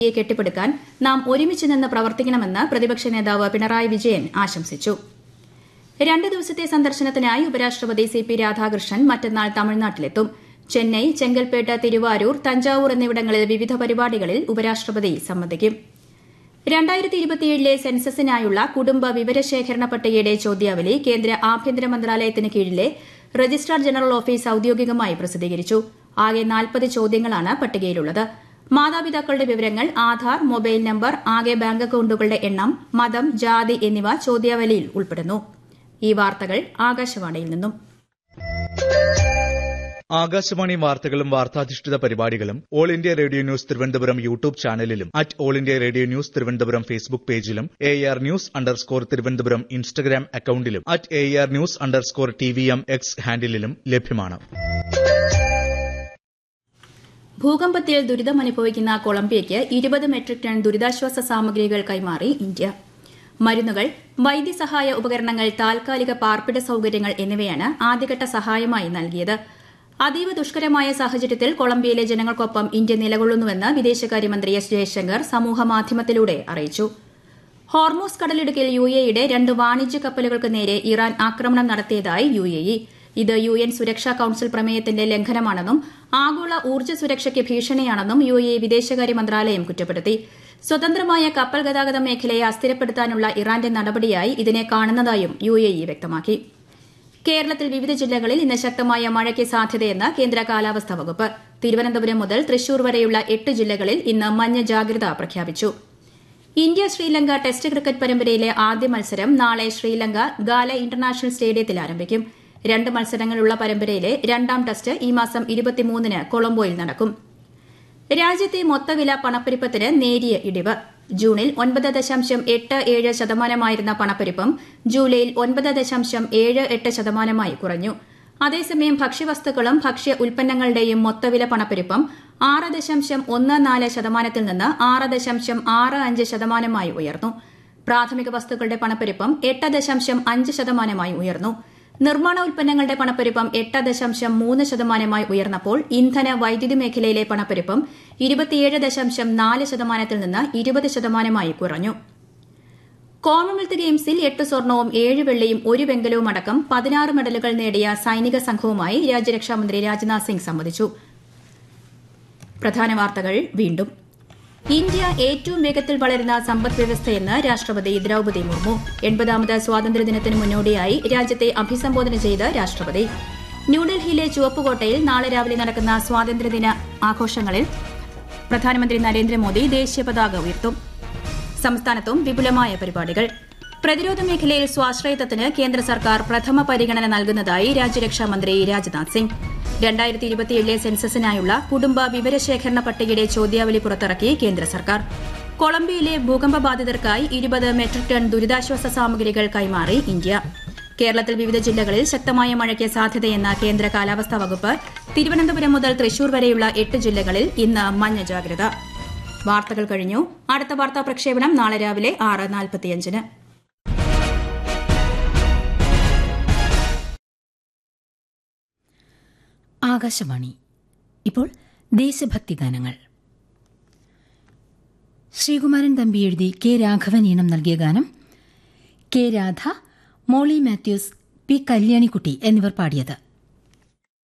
യെ കെട്ടിപ്പടുക്കാൻ നാം ഒരുമിച്ച് നിന്ന് പ്രവർത്തിക്കണമെന്ന് പ്രതിപക്ഷ നേതാവ് പിണറായി വിജയൻ ആശംസിച്ചു രണ്ട് ദിവസത്തെ സന്ദർശനത്തിനായി ഉപരാഷ്ട്രപതി സി പി രാധാകൃഷ്ണൻ മറ്റന്നാൾ തമിഴ്നാട്ടിലെത്തും ചെന്നൈ ചെങ്കൽപ്പേട്ട് തിരുവാരൂർ തഞ്ചാവൂർ എന്നിവിടങ്ങളിൽ വിവിധ പരിപാടികളിൽ ഉപരാഷ്ട്രപതി സംബന്ധിക്കും രണ്ടായിരത്തി ഇരുപത്തിയേഴിലെ സെൻസസിനായുള്ള കുടുംബ വിവരശേഖരണ പട്ടികയുടെ ചോദ്യാവലി കേന്ദ്ര ആഭ്യന്തര മന്ത്രാലയത്തിന് കീഴിലെ രജിസ്ട്രാർ ജനറൽ ഓഫീസ് ഔദ്യോഗികമായി പ്രസിദ്ധീകരിച്ചു ആകെ നാൽപ്പത് ചോദ്യങ്ങളാണ് പട്ടികയിലുള്ളത് മാതാപിതാക്കളുടെ വിവരങ്ങൾ ആധാർ മൊബൈൽ നമ്പർ ആകെ ബാങ്ക് അക്കൌണ്ടുകളുടെ എണ്ണം മതം ജാതി എന്നിവ ചോദ്യാവലിയിൽ ഉൾപ്പെടുന്നു ഈ വാർത്തകൾ ആകാശവാണിയിൽ നിന്നും ആകാശവാണി വാർത്തകളും വാർത്താധിഷ്ഠിത പരിപാടികളും all India radio news Thiruvananthapuram YouTube ചാനലിലും at all India radio news Thiruvananthapuram Facebook പേജിലും A R news underscore Thiruvananthapuram Instagram അക്കൌണ്ടിലും at A R news underscore T V M X ഹാൻഡിലും ലഭ്യമാണ് ഭൂകമ്പത്തിൽ ദുരിതമനുഭവിക്കുന്ന കൊളംബിയയ്ക്ക് ഇരുപത് മെട്രിക് ടൺ ദുരിതാശ്വാസ സാമഗ്രികൾ കൈമാറി ഇന്ത്യ മരുന്നുകൾ വൈദ്യസഹായ ഉപകരണങ്ങൾ താൽക്കാലിക പാർപ്പിട സൌകര്യങ്ങൾ എന്നിവയാണ് ആദ്യഘട്ട സഹായമായി നൽകിയത് അതീവ ദുഷ്കരമായ സാഹചര്യത്തിൽ കൊളംബിയയിലെ ജനങ്ങൾക്കൊപ്പം ഇന്ത്യ നിലകൊള്ളുന്നുവെന്ന് വിദേശകാര്യമന്ത്രി എസ് ജയശങ്കർ സമൂഹമാധ്യമത്തിലൂടെ അറിയിച്ചു ഹോർമോസ് കടലിടുക്കിൽ യു എയുടെ രണ്ട് വാണിജ്യ കപ്പലുകൾക്ക് നേരെ ഇറാൻ ആക്രമണം നടത്തിയതായി യു എ ഇ ഇത് യു എൻ സുരക്ഷാ കൌൺസിൽ പ്രമേയത്തിന്റെ ലംഘനമാണെന്നും ആഗോള ഊർജ്ജ സുരക്ഷയ്ക്ക് ഭീഷണിയാണെന്നും യു എ വിദേശകാര്യ മന്ത്രാലയം കുറ്റപ്പെടുത്തി സ്വതന്ത്രമായ കപ്പൽ ഗതാഗത മേഖലയെ അസ്ഥിരപ്പെടുത്താനുള്ള ഇറാന്റെ നടപടിയായി ഇതിനെ കാണുന്നതായും യു എ ഇ വ്യക്തമാക്കി കേരളത്തിൽ വിവിധ ജില്ലകളിൽ ഇന്ന് ശക്തമായ മഴയ്ക്ക് സാധ്യതയെന്ന് കേന്ദ്ര കാലാവസ്ഥാ വകുപ്പ് തിരുവനന്തപുരം മുതൽ തൃശൂർ വരെയുള്ള എട്ട് ജില്ലകളിൽ ഇന്ന് മഞ്ഞ ജാഗ്രത പ്രഖ്യാപിച്ചു ഇന്ത്യ ശ്രീലങ്ക ടെസ്റ്റ് ക്രിക്കറ്റ് പരമ്പരയിലെ ആദ്യ മത്സരം നാളെ ശ്രീലങ്ക ഗാല ഇന്റർനാഷണൽ സ്റ്റേഡിയത്തിൽ ആരംഭിക്കും രണ്ട് മത്സരങ്ങളുള്ള പരമ്പരയിലെ രണ്ടാം ടെസ്റ്റ് ഈ മാസം ഇരുപത്തിമൂന്നിന് കൊളംബോയിൽ നടക്കും രാജ്യത്തെ മൊത്തവില പണപ്പെരുപ്പത്തിന് നേരിയ ഇടിവ് ജൂണിൽ ഒൻപത് ദശാംശം എട്ട് ഏഴ് ശതമാനമായിരുന്ന പണപ്പെരുപ്പം ജൂലൈയിൽ ഒൻപത് ദശാംശം ഏഴ് എട്ട് ശതമാനമായി കുറഞ്ഞു അതേസമയം ഭക്ഷ്യവസ്തുക്കളും ഭക്ഷ്യ ഉൽപ്പന്നങ്ങളുടെയും മൊത്തവില പണപ്പെരുപ്പം ആറ് ദശാംശം ഒന്ന് നാല് ശതമാനത്തിൽ നിന്ന് ആറ് ദശാംശം ആറ് അഞ്ച് ശതമാനമായി ഉയർന്നു പ്രാഥമിക വസ്തുക്കളുടെ പണപ്പെരുപ്പം എട്ട് ദശാംശം അഞ്ച് ശതമാനമായി ഉയർന്നു നിർമ്മാണ ഉൽപ്പന്നങ്ങളുടെ പണപ്പെരുപ്പം എട്ട് ദശാംശം മൂന്ന് ശതമാനമായി ഉയർന്നപ്പോൾ ഇന്ധന വൈദ്യുതി മേഖലയിലെ പണപ്പെരുപ്പം ഇരുപത്തിയേഴ് ദശാംശം നാല് ശതമാനത്തിൽ നിന്ന് ഇരുപത് ശതമാനമായി കുറഞ്ഞു കോമൺവെൽത്ത് ഗെയിംസിൽ എട്ട് സ്വർണവും ഏഴ് വെള്ളിയും ഒരു വെങ്കലവും അടക്കം പതിനാറ് മെഡലുകൾ നേടിയ സൈനിക സംഘവുമായി രാജ്യരക്ഷാമന്ത്രി രാജ്നാഥ് സിംഗ് സംവദിച്ചു പ്രധാന വാർത്തകൾ വീണ്ടും ഇന്ത്യ ഏറ്റവും വേഗത്തിൽ വളരുന്ന സമ്പദ് വ്യവസ്ഥയെന്ന് രാഷ്ട്രപതി ദ്രൌപതി മുർമു എൺപതാമത് സ്വാതന്ത്ര്യദിനത്തിന് മുന്നോടിയായി രാജ്യത്തെ അഭിസംബോധന ചെയ്ത് രാഷ്ട്രപതി ന്യൂഡൽഹിയിലെ ചുവപ്പുകോട്ടയിൽ നാളെ രാവിലെ നടക്കുന്ന സ്വാതന്ത്ര്യദിന ആഘോഷങ്ങളിൽ പ്രധാനമന്ത്രി നരേന്ദ്രമോദി ദേശീയ പതാക ഉയർത്തും സംസ്ഥാനത്തും വിപുലമായ പരിപാടികൾ പ്രതിരോധ മേഖലയിൽ സ്വാശ്രയത്വത്തിന് കേന്ദ്ര സർക്കാർ പ്രഥമ പരിഗണന നൽകുന്നതായി രാജ്യരക്ഷാമന്ത്രി രാജ്നാഥ് സിംഗ് രണ്ടായിരത്തി ഇരുപത്തിയേഴിലെ സെൻസസിനായുള്ള കുടുംബ വിവരശേഖരണ പട്ടികയുടെ ചോദ്യാവലി പുറത്തിറക്കി കേന്ദ്ര സർക്കാർ കൊളംബിയയിലെ ഭൂകമ്പ ബാധിതർക്കായി ഇരുപത് മെട്രിക് ടൺ ദുരിതാശ്വാസ സാമഗ്രികൾ കൈമാറി ഇന്ത്യ കേരളത്തിൽ വിവിധ ജില്ലകളിൽ ശക്തമായ മഴയ്ക്ക് സാധ്യതയെന്ന കേന്ദ്ര കാലാവസ്ഥാ വകുപ്പ് തിരുവനന്തപുരം മുതൽ തൃശൂർ വരെയുള്ള എട്ട് ജില്ലകളിൽ ഇന്ന് മഞ്ഞ ജാഗ്രത വാർത്തകൾ കഴിഞ്ഞു അടുത്ത വാർത്താ പ്രക്ഷേപണം നാളെ രാവിലെ ആറ് നാൽപ്പത്തിയഞ്ചിന് ആകാശവാണി ഇപ്പോൾ ദേശഭക്തി ഗാനങ്ങൾ ശ്രീകുമാരൻ തമ്പി എഴുതി കെ രാഘവൻ ഈണം നൽകിയ ഗാനം K Radha Moly Mathews P Kalyanikutty എന്നിവർ പാടിയത്